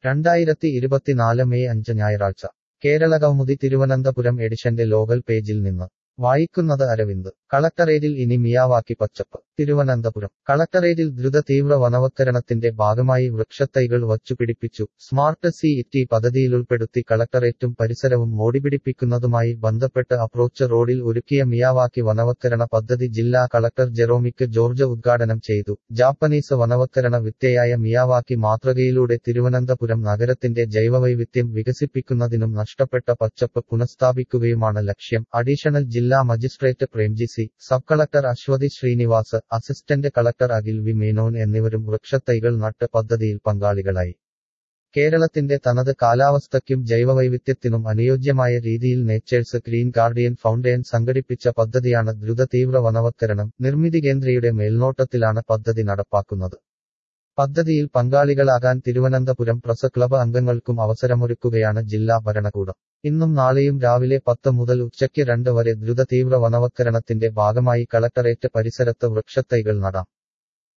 രണ്ടായിരത്തി ഇരുപത്തിനാല് മെയ് അഞ്ച് ഞായറാഴ്ച കേരളകൗമുദി തിരുവനന്തപുരം എഡിഷന്റെ ലോകൽ പേജിൽ നിന്ന് വായിക്കുന്നത് അരവിന്ദ് കളക്ടറേറ്റിൽ ഇനി മിയാവാക്കി പച്ചപ്പ് തിരുവനന്തപുരം കളക്ടറേറ്റിൽ ദ്രുത തീവ്ര വനവത്കരണത്തിന്റെ ഭാഗമായി വൃക്ഷത്തൈകൾ വച്ചുപിടിപ്പിച്ചു സ്മാർട്ട് സി ഇറ്റി പദ്ധതിയിലുൾപ്പെടുത്തി കളക്ടറേറ്റും പരിസരവും മോടിപിടിപ്പിക്കുന്നതുമായി ബന്ധപ്പെട്ട് അപ്രോച്ച് റോഡിൽ ഒരുക്കിയ മിയാവാക്കി വനവത്കരണ പദ്ധതി ജില്ലാ കളക്ടർ ജെറോമിക്ക് ജോർജ് ഉദ്ഘാടനം ചെയ്തു ജാപ്പനീസ് വനവത്കരണ വിദ്യയായ മിയാവാക്കി മാതൃകയിലൂടെ തിരുവനന്തപുരം നഗരത്തിന്റെ ജൈവവൈവിധ്യം വികസിപ്പിക്കുന്നതിനും നഷ്ടപ്പെട്ട പച്ചപ്പ് പുനഃസ്ഥാപിക്കുകയുമാണ് ലക്ഷ്യം അഡീഷണൽ ജില്ലാ magistrate Premji C sub collector Aswathi Srinivas assistant collector Akhil V Menon എന്നിവരും വൃക്ഷത്തൈകൾ നട്ട് പദ്ധതിയിൽ പങ്കാളികളായി കേരളത്തിന്റെ തനത് കാലാവസ്ഥയ്ക്കും ജൈവവൈവിധ്യത്തിനും അനുയോജ്യമായ രീതിയിൽ നേച്ചേഴ്സ് ഗ്രീൻ ഗാർഡിയൻ ഫൗണ്ടൈൻ സംഘടിപ്പിച്ച പദ്ധതിയാണ് ദ്രുത തീവ്ര വനവത്കരണം നിർമ്മിതി കേന്ദ്രയുടെ മേൽനോട്ടത്തിലാണ് പദ്ധതി നടപ്പാക്കുന്നത് പദ്ധതിയിൽ പങ്കാളികളാകാൻ തിരുവനന്തപുരം പ്രസ് ക്ലബ് അംഗങ്ങൾക്കും അവസരമൊരുക്കുകയാണ് ജില്ലാ ഭരണകൂടം ഇന്നും നാളെയും രാവിലെ പത്ത് മുതൽ ഉച്ചയ്ക്ക് രണ്ട് വരെ ദ്രുത തീവ്ര വനവത്കരണത്തിന്റെ ഭാഗമായി കളക്ടറേറ്റ് പരിസരത്ത് വൃക്ഷത്തൈകൾ നടാം